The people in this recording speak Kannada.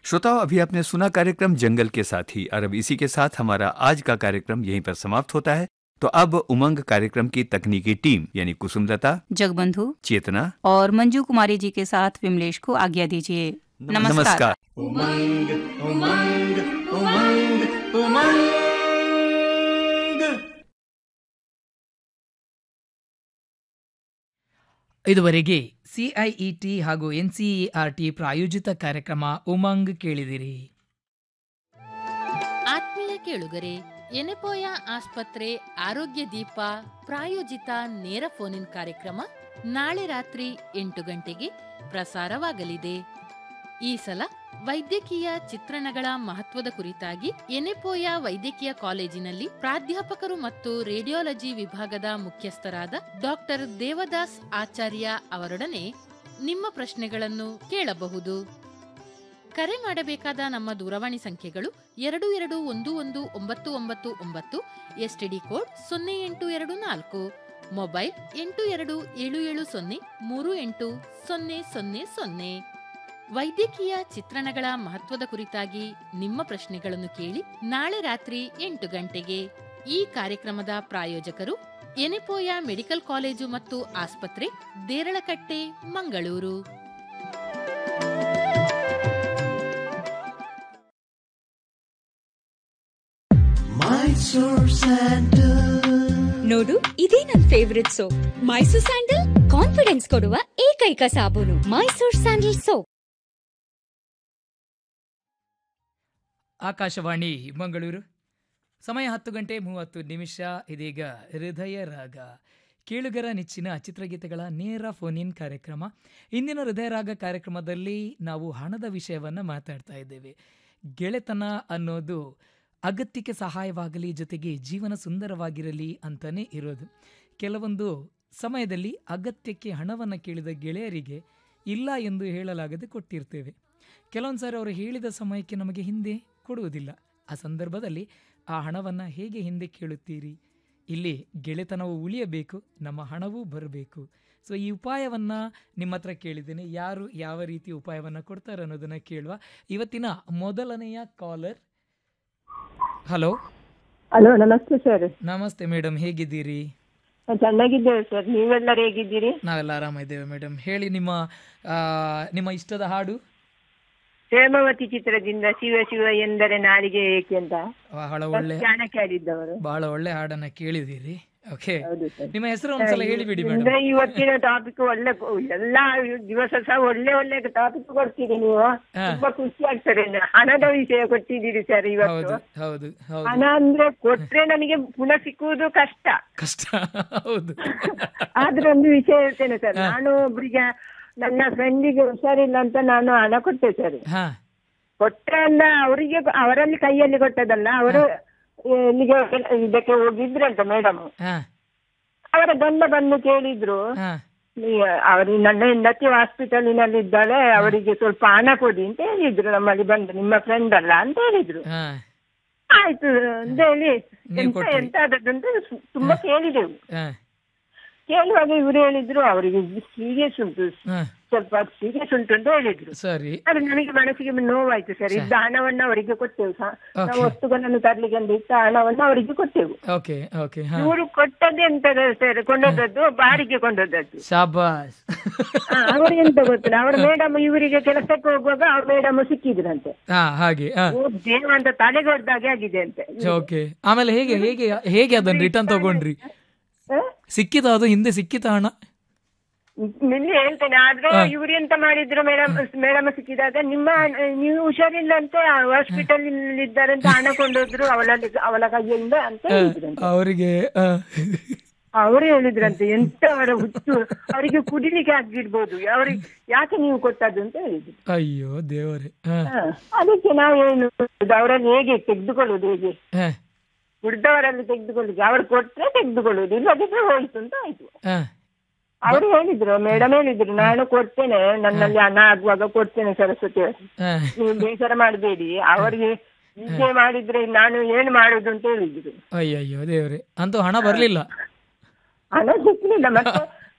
श्रोताओं अभी आपने सुना कार्यक्रम जंगल के साथी और अब इसी के साथ हमारा आज का कार्यक्रम यहीं पर समाप्त होता है तो अब उमंग कार्यक्रम की तकनीकी टीम यानी कुसुमलता जगबंधु चेतना और मंजू कुमारी जी के साथ विमलेश को आज्ञा दीजिए नमस्कार उमंग उमंग उमंग उमंग ಇದುವರೆಗೆ ಸಿಐಇಟಿ ಹಾಗೂ ಎನ್ಸಿಇಆರ್ಟಿ ಪ್ರಾಯೋಜಿತ ಕಾರ್ಯಕ್ರಮ ಉಮಂಗ್ ಕೇಳಿದಿರಿ ಆತ್ಮೀಯ ಕೇಳುಗರೆ ಎನೆಪೋಯ ಆಸ್ಪತ್ರೆ ಆರೋಗ್ಯ ದೀಪ ಪ್ರಾಯೋಜಿತ ನೇರ ಫೋನ್ ಇನ್ ಕಾರ್ಯಕ್ರಮ ನಾಳೆ ರಾತ್ರಿ ಎಂಟು ಗಂಟೆಗೆ ಪ್ರಸಾರವಾಗಲಿದೆ ಈ ಸಲ ವೈದ್ಯಕೀಯ ಚಿತ್ರಣಗಳ ಮಹತ್ವದ ಕುರಿತಾಗಿ ಎನೆಪೋಯ ವೈದ್ಯಕೀಯ ಕಾಲೇಜಿನಲ್ಲಿ ಪ್ರಾಧ್ಯಾಪಕರು ಮತ್ತು ರೇಡಿಯಾಲಜಿ ವಿಭಾಗದ ಮುಖ್ಯಸ್ಥರಾದ ಡಾಕ್ಟರ್ ದೇವದಾಸ್ ಆಚಾರ್ಯ ಅವರೊಡನೆ ನಿಮ್ಮ ಪ್ರಶ್ನೆಗಳನ್ನು ಕೇಳಬಹುದು ಕರೆ ಮಾಡಬೇಕಾದ ನಮ್ಮ ದೂರವಾಣಿ ಸಂಖ್ಯೆಗಳು ಎರಡು ಎರಡು ಒಂದು ಒಂದು ಒಂಬತ್ತು ಒಂಬತ್ತು ಒಂಬತ್ತು ಎಸ್ಟಿಡಿ ಕೋಡ್ ಸೊನ್ನೆ ಎಂಟು ಎರಡು ನಾಲ್ಕು ಮೊಬೈಲ್ ಎಂಟು ಎರಡು ಏಳು ಏಳು ಸೊನ್ನೆ ಮೂರು ಎಂಟು ಸೊನ್ನೆ ಸೊನ್ನೆ ಸೊನ್ನೆ ವೈದ್ಯಕೀಯ ಚಿತ್ರಣಗಳ ಮಹತ್ವದ ಕುರಿತಾಗಿ ನಿಮ್ಮ ಪ್ರಶ್ನೆಗಳನ್ನು ಕೇಳಿ ನಾಳೆ ರಾತ್ರಿ ಎಂಟು ಗಂಟೆಗೆ ಈ ಕಾರ್ಯಕ್ರಮದ ಪ್ರಾಯೋಜಕರು ಎನೆಪೋಯ ಮೆಡಿಕಲ್ ಕಾಲೇಜು ಮತ್ತು ಆಸ್ಪತ್ರೆ ದೇರಳಕಟ್ಟೆ ಮಂಗಳೂರು ಮೈಸೂರ್ ಸ್ಯಾಂಡಲ್ ನೋಡು ಇದೇ ನನ್ favourite soap Mysore sandal confidence ಕೊಡುವ ಏಕೈಕ ಸಾಬೂನು ಮೈಸೂರ್ ಸ್ಯಾಂಡಲ್ ಸೋಪ್ ಆಕಾಶವಾಣಿ ಮಂಗಳೂರು ಸಮಯ ಹತ್ತು ಗಂಟೆ ಮೂವತ್ತು ನಿಮಿಷ ಇದೀಗ ಹೃದಯ ರಾಗ ಕೇಳುಗರ ನೆಚ್ಚಿನ ಚಿತ್ರಗೀತೆಗಳ ನೇರ ಫೋನ್ ಇನ್ ಕಾರ್ಯಕ್ರಮ ಇಂದಿನ ಹೃದಯ ರಾಗ ಕಾರ್ಯಕ್ರಮದಲ್ಲಿ ನಾವು ಹಣದ ವಿಷಯವನ್ನು ಮಾತಾಡ್ತಾ ಇದ್ದೇವೆ ಗೆಳೆತನ ಅನ್ನೋದು ಅಗತ್ಯಕ್ಕೆ ಸಹಾಯವಾಗಲಿ ಜೊತೆಗೆ ಜೀವನ ಸುಂದರವಾಗಿರಲಿ ಅಂತಲೇ ಇರೋದು ಕೆಲವೊಂದು ಸಮಯದಲ್ಲಿ ಅಗತ್ಯಕ್ಕೆ ಹಣವನ್ನು ಕೇಳಿದ ಗೆಳೆಯರಿಗೆ ಇಲ್ಲ ಎಂದು ಹೇಳಲಾಗದೆ ಕೊಟ್ಟಿರ್ತೇವೆ ಕೆಲವೊಂದು ಸಾರಿ ಅವರು ಹೇಳಿದ ಸಮಯಕ್ಕೆ ನಮಗೆ ಹಿಂದೆ ಕೊಡುವುದಿಲ್ಲ ಆ ಸಂದರ್ಭದಲ್ಲಿ ಆ ಹಣವನ್ನು ಹೇಗೆ ಹಿಂದೆ ಕೇಳುತ್ತೀರಿ ಇಲ್ಲಿ ಗೆಳೆತನವು ಉಳಿಯಬೇಕು ನಮ್ಮ ಹಣವೂ ಬರಬೇಕು ಸೊ ಈ ಉಪಾಯವನ್ನು ನಿಮ್ಮ ಹತ್ರ ಕೇಳಿದ್ದೇನೆ ಯಾರು ಯಾವ ರೀತಿ ಉಪಾಯವನ್ನು ಕೊಡ್ತಾರೆ ಅನ್ನೋದನ್ನು ಕೇಳುವ ಇವತ್ತಿನ ಮೊದಲನೆಯ ಕಾಲರ್ ಹಲೋ ಹಲೋ ನಮಸ್ತೆ ಸರ್ ನಮಸ್ತೆ ಮೇಡಮ್ ಹೇಗಿದ್ದೀರಿ ಚೆನ್ನಾಗಿದ್ದೇವೆ ಸರ್ ನೀವೆಲ್ಲರೂ ಹೇಗಿದ್ದೀರಿ ನಾವೆಲ್ಲ ಆರಾಮಿದ್ದೇವೆ ಮೇಡಮ್ ಹೇಳಿ ನಿಮ್ಮ ಆ, ನಿಮ್ಮ ಇಷ್ಟದ ಹಾಡು ಹೇಮಾವತಿ ಚಿತ್ರದಿಂದ ಶಿವ ಶಿವ ಎಂದರೆ ನಾಲಿಗೆ ಏಕೆ ಅಂತ ಬಹಳ ಒಳ್ಳೆ ಜಾಣಕ್ಕೆ ಆಡಿದ್ದವರು ಬಹಳ ಒಳ್ಳೆ ಹಾಡನ್ನ ಕೇಳಿದ್ದೀರಿ ಓಕೆ ಹೌದು ಸರ್ ನಿಮ್ಮ ಹೆಸರು ಒಂದ್ಸಲ ಹೇಳಿಬಿಡಿ ಮೇಡಮ್ ಅಂದ್ರೆ ಇವತ್ತಿನ ಟಾಪಿಕ್ ಒಳ್ಳೆ ಎಲ್ಲಾ ದಿವಸ ಸಹ ಒಳ್ಳೆ ಒಳ್ಳೆ ಟಾಪಿಕ್ ಕೊಡ್ತೀರಿ ನೀವು ಹಾ. ತುಂಬಾ ಖುಷಿ ಆಗ್ತದೆ ಹಣದ ವಿಷಯ ಕೊಟ್ಟಿದ್ದೀರಿ ಸರ್ ಇವತ್ತು ಹೌದು ಹೌದು ಹೌದು ಹಣ ಅಂದ್ರೆ ಕೊಟ್ರೆ ನನಗೆ ಪುನಃ ಸಿಕ್ಕುವುದು ಕಷ್ಟ ಕಷ್ಟ ಹೌದು ಆದ್ರೆ ಒಂದು ವಿಷಯ ಹೇಳ್ತೇನೆ ಸರ್ ನಾನು ಒಬ್ರಿಗೆ ನನ್ನ ಫ್ರೆಂಡಿಗೆ ಹುಷಾರಿಲ್ಲ ಅಂತ ನಾನು ಹಣ ಕೊಟ್ಟೆ ಸರ್ ಹಾ ಕೊಟ್ರೆ ಅಂದ ಅವರಿಗೆ ಅವರಲ್ಲಿ ಕೈಯಲ್ಲಿ ಕೊಟ್ಟದಲ್ಲ ಅವರು ಇಲ್ಲಿಗೆ ಇದಕ್ಕೆ ಹೋಗಿದ್ರಂತ ಮೇಡಮ್ ಹಾ ಅವರ ಗಂಡ ಬಂದು ಕೇಳಿದ್ರು ಹಾ ನೀ- ಅವರು ನನ್ನ ಹೆಂಡತಿ ಹಾಸ್ಪಿಟಲಿನಲ್ಲಿ ಇದ್ದಾಳೆ ಅವರಿಗೆ ಸ್ವಲ್ಪ ಹಣ ಕೊಡಿ ಅಂತ ಹೇಳಿದ್ರು ನಮ್ಮಲ್ಲಿ ಬಂದು ನಿಮ್ಮ ಫ್ರೆಂಡ್ ಅಲ್ಲ ಅಂತ ಹೇಳಿದ್ರು ಹಾ ಆಯ್ತು ಅಂತ ಹೇಳಿ ನೀವು ಎಂತ ಕೊಟ್ರಿ? ಎಂತ ಆದದ್ದು ಅಂತ ಸು- ತುಂಬಾ ಕೇಳಿದೆವು ಹಾ ಕೇಳುವಾಗ ಇವರು ಹೇಳಿದ್ರು ಅವರಿಗೆ ಸೀರಿಯಸ್ ಉಂಟು ಹಾ ಸ್ವಲ್ಪ ಸೀರಿಯಸ್ ಉಂಟು ಅಂತ ಹೇಳಿದ್ರು ಸರಿ ಅದು ನನಗೆ ಮನಸ್ಸಿಗೆ ನೋವಾಯ್ತು ಸರ್ ಇದ್ದ ಹಣವನ್ನ ಅವರಿಗೆ ಕೊಟ್ಟೆವು ಸಹ ನಾವು Okay. ವಸ್ತುಗಳನ್ನು ತರ್ಲಿಕ್ಕೆ ಅಂತ ಇದ್ದ ಹಣವನ್ನು ಅವರಿಗೆ ಕೊಟ್ಟೆವು ಓಕೆ ಓಕೆ ಹಾ ಇವರು ಕೊಟ್ಟದ್ದು ಎಂತ ಸರ್ ಕೊಂಡೋದದ್ದು ಬಾಡಿಗೆ ಕೊಂಡೋದದ್ದು ಶಾಬಾಸ್ ಆ, ಅವರು ಎಂತ ಗೊತ್ತಿಲ್ಲ ಅವ್ರ ಮೇಡಮ್ ಇವರಿಗೆ ಕೆಲಸಕ್ಕೆ ಹೋಗುವಾಗ ಅವ್ರ ಮೇಡಮ್ ಸಿಕ್ಕಿದ್ರಂತೆ ಹಾ ಹಾಗೆ ಹಾ ಓ ದೇವ ಅಂತ ತಲೆಗೆ ಹೊಡ್ದಾಗೆ ಆಗಿದೆ ಅಂತೆ ಓಕೆ ಆಮೇಲೆ ಹೇಗೆ ಹೇಗೆ ಹೇಗೆ ಅದನ್ನ ರಿಟರ್ನ್ ತಗೊಂಡ್ರಿ ಆ? ಸಿಕ್ಕಿತ ಅದು ಹಿಂದೆ ಸಿಕ್ಕಿತ ಹಣ ನಿನ್ನೆ ಹೇಳ್ತೇನೆ ಆದ್ರೆ ಇವ್ರು ಎಂತ ಮಾಡಿದ್ರು ಮೇಡಮ್ ಮೇಡಮ್ ಸಿಕ್ಕಿದಾಗ ನಿಮ್ಮ ನೀವು ಹುಷಾರಿಲ್ಲ ಅಂತ ಹಾಸ್ಪಿಟಲ್ ಇದ್ದಾರೆ ಅಂತ ಹಣ ಕೊಂಡೋದ್ರು ಅವಳಲ್ಲಿ ಅವಳ ಕೈಯಿಂದ ಅಂತ ಹೇಳಿದ್ರಂತೆ ಅವರಿಗೆ ಅವರು ಹೇಳಿದ್ರಂತೆ ಎಂತ ಅವರ ಹುಚ್ಚು ಅವರಿಗೆ ಕುಡಿಲಿಕ್ಕೆ ಆಗಿರ್ಬೋದು ಅವ್ರಿಗೆ ಯಾಕೆ ನೀವು ಕೊಟ್ಟದ್ದು ಅಂತ ಹೇಳಿದ್ರು ಅಯ್ಯೋ ದೇವರೇ ಹಾ ಹ. ಅದಕ್ಕೆ ನಾವು ಏನು ಮಾಡುದು? ಅವರನ್ನು ಹೇಗೆ ತೆಗೆದುಕೊಳ್ಳುದು ಹೇಗೆ ಹಾ ಕುಡ್ದವರಲ್ಲಿ ತೆಗೆದುಕೊಳ್ಳುದು ಅವ್ರು ಕೊಟ್ರೆ ತೆಗೆದುಕೊಳ್ಳುದು ಇಲ್ಲದಿದ್ರೆ ಹೋಯ್ತು ಅಂತ ಆಯ್ತು ಹಾ ಅವರು ಹೇಳಿದ್ರು ಮೇಡಮ್ ಹೇಳಿದ್ರು ನಾನು ಕೊಡ್ತೇನೆ ನನ್ನಲ್ಲಿ ಹಣ ಆಗುವಾಗ ಕೊಡ್ತೇನೆ ಸರಸ್ವತಿ ಅವರೇ. ಹಾ ನೀವು ಬೇಸರ ಮಾಡಬೇಡಿ ಅವರಿಗೆ ಹೀಗೆ ಮಾಡಿದ್ರೆ ನಾನು ಏನು ಮಾಡುದು ಅಂತ ಹೇಳಿದ್ರು ಅಯ್ಯಯ್ಯೋ ದೇವ್ರೆ ಅಂತೂ ಹಣ ಬರ್ಲಿಲ್ಲ ಹಣ ಸಿಕ್ಲಿಲ್ಲ ಮತ್ತೆ